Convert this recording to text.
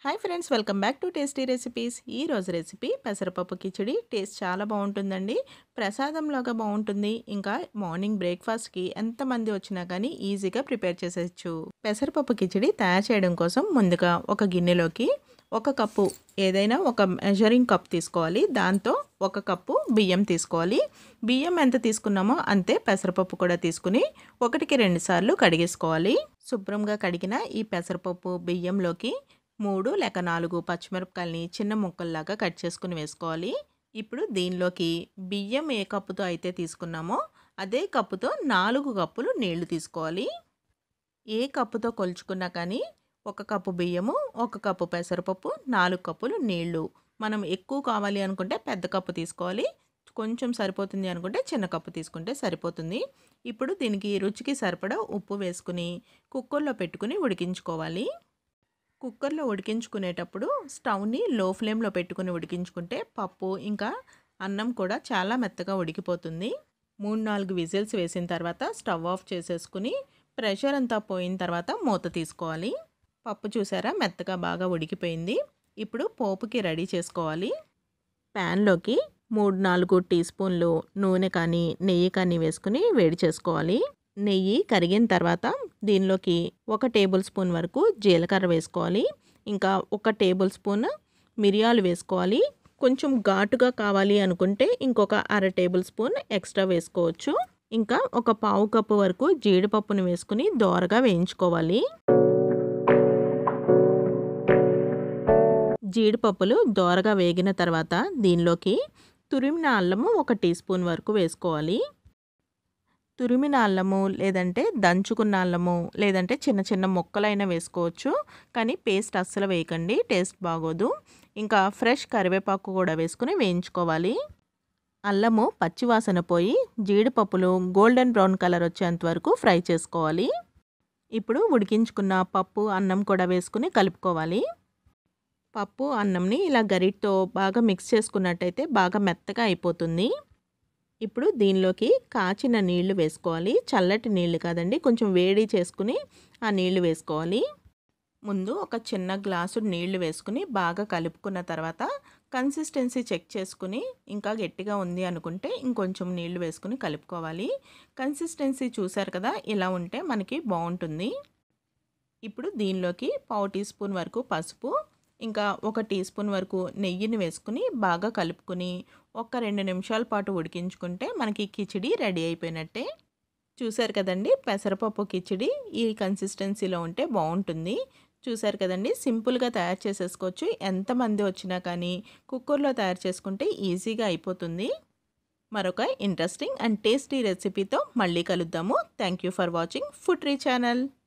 hi friends welcome back to tasty recipes ఈ రోజు recipe పెసరపప్పు కిచిడి టేస్ట్ చాలా బాగుంటుందండి ప్రసాదంలాగా బాగుంటుంది ఇంకా మార్నింగ్ బ్రేక్ఫాస్ట్కి ఎంతమంది వచ్చినా కానీ ఈజీగా ప్రిపేర్ చేసేయచ్చు పెసరపప్పు కిచిడి తయారు చేయడం కోసం ముందుగా ఒక గిన్నెలోకి ఒక కప్పు ఏదైనా ఒక మెజరింగ్ కప్ తీసుకోవాలి దాంతో ఒక కప్పు బియ్యం తీసుకోవాలి బియ్యం ఎంత తీసుకున్నామో అంతే పెసరపప్పు కూడా తీసుకుని ఒకటికి రెండు సార్లు కడిగేసుకోవాలి శుభ్రంగా కడిగిన ఈ పెసరపప్పు బియ్యంలోకి మూడు లేక నాలుగు పచ్చిమిరపకాయలని చిన్న ముక్కల్లాగా కట్ చేసుకుని వేసుకోవాలి ఇప్పుడు దీనిలోకి బియ్యం ఏ కప్పుతో అయితే తీసుకున్నామో అదే కప్పుతో నాలుగు కప్పులు నీళ్లు తీసుకోవాలి ఏ కప్పుతో కొలుచుకున్నా కానీ ఒక కప్పు బియ్యము ఒక కప్పు పెసరపప్పు నాలుగు కప్పులు నీళ్లు మనం ఎక్కువ కావాలి అనుకుంటే పెద్ద కప్పు తీసుకోవాలి కొంచెం సరిపోతుంది అనుకుంటే చిన్న కప్పు తీసుకుంటే సరిపోతుంది ఇప్పుడు దీనికి రుచికి సరిపడా ఉప్పు వేసుకుని కుక్కర్లో పెట్టుకుని ఉడికించుకోవాలి కుక్కర్లో ఉడికించుకునేటప్పుడు స్టవ్ని లో ఫ్లేమ్లో పెట్టుకుని ఉడికించుకుంటే పప్పు ఇంకా అన్నం కూడా చాలా మెత్తగా ఉడికిపోతుంది మూడు నాలుగు విజిల్స్ వేసిన తర్వాత స్టవ్ ఆఫ్ చేసేసుకుని ప్రెషర్ అంతా పోయిన తర్వాత మూత తీసుకోవాలి పప్పు చూసారా మెత్తగా బాగా ఉడికిపోయింది ఇప్పుడు పోపుకి రెడీ చేసుకోవాలి ప్యాన్లోకి మూడు నాలుగు టీ స్పూన్లు నూనె కానీ నెయ్యి కానీ వేసుకుని వేడి చేసుకోవాలి నెయ్యి కరిగిన తర్వాత దీనిలోకి ఒక టేబుల్ స్పూన్ వరకు జీలకర్ర వేసుకోవాలి ఇంకా ఒక టేబుల్ స్పూన్ మిరియాలు వేసుకోవాలి కొంచెం ఘాటుగా కావాలి అనుకుంటే ఇంకొక అర టేబుల్ స్పూన్ ఎక్స్ట్రా వేసుకోవచ్చు ఇంకా ఒక పావు కప్పు వరకు జీడిపప్పును వేసుకుని దోరగా వేయించుకోవాలి జీడిపప్పులు దోరగా వేగిన తర్వాత దీనిలోకి తురిమిన అల్లము ఒక టీ స్పూన్ వరకు వేసుకోవాలి తురిమిన అల్లము లేదంటే దంచుకున్న అల్లము లేదంటే చిన్న చిన్న ముక్కలైనా వేసుకోవచ్చు కానీ పేస్ట్ అస్సలు వేయకండి టేస్ట్ బాగోదు ఇంకా ఫ్రెష్ కరివేపాకు కూడా వేసుకుని వేయించుకోవాలి అల్లము పచ్చివాసన పోయి జీడిపప్పులు గోల్డెన్ బ్రౌన్ కలర్ వచ్చేంత వరకు ఫ్రై చేసుకోవాలి ఇప్పుడు ఉడికించుకున్న పప్పు అన్నం కూడా వేసుకుని కలుపుకోవాలి పప్పు అన్నంని ఇలా గరిటతో బాగా మిక్స్ చేసుకున్నట్టయితే బాగా మెత్తగా అయిపోతుంది ఇప్పుడు దీనిలోకి కాచిన నీళ్లు వేసుకోవాలి చల్లటి నీళ్లు కాదండి కొంచెం వేడి చేసుకుని ఆ నీళ్లు వేసుకోవాలి ముందు ఒక చిన్న గ్లాసు నీళ్లు వేసుకుని బాగా కలుపుకున్న తర్వాత కన్సిస్టెన్సీ చెక్ చేసుకుని ఇంకా గట్టిగా ఉంది అనుకుంటే ఇంకొంచెం నీళ్లు వేసుకుని కలుపుకోవాలి కన్సిస్టెన్సీ చూసారు కదా ఇలా ఉంటే మనకి బాగుంటుంది ఇప్పుడు దీనిలోకి పావు టీ స్పూన్ వరకు పసుపు ఇంకా ఒక టీ స్పూన్ వరకు నెయ్యిని వేసుకుని బాగా కలుపుకుని ఒక రెండు నిమిషాల పాటు ఉడికించుకుంటే మనకి కిచిడి రెడీ అయిపోయినట్టే చూసారు కదండి పెసరపప్పు కిచిడి ఈ కన్సిస్టెన్సీలో ఉంటే బాగుంటుంది చూసారు కదండి సింపుల్గా తయారు చేసేసుకోవచ్చు ఎంతమంది వచ్చినా కానీ కుక్కర్లో తయారు చేసుకుంటే ఈజీగా అయిపోతుంది మరొక ఇంట్రెస్టింగ్ అండ్ టేస్టీ రెసిపీతో మళ్ళీ కలుద్దాము thank you for watching food రీ ఛానల్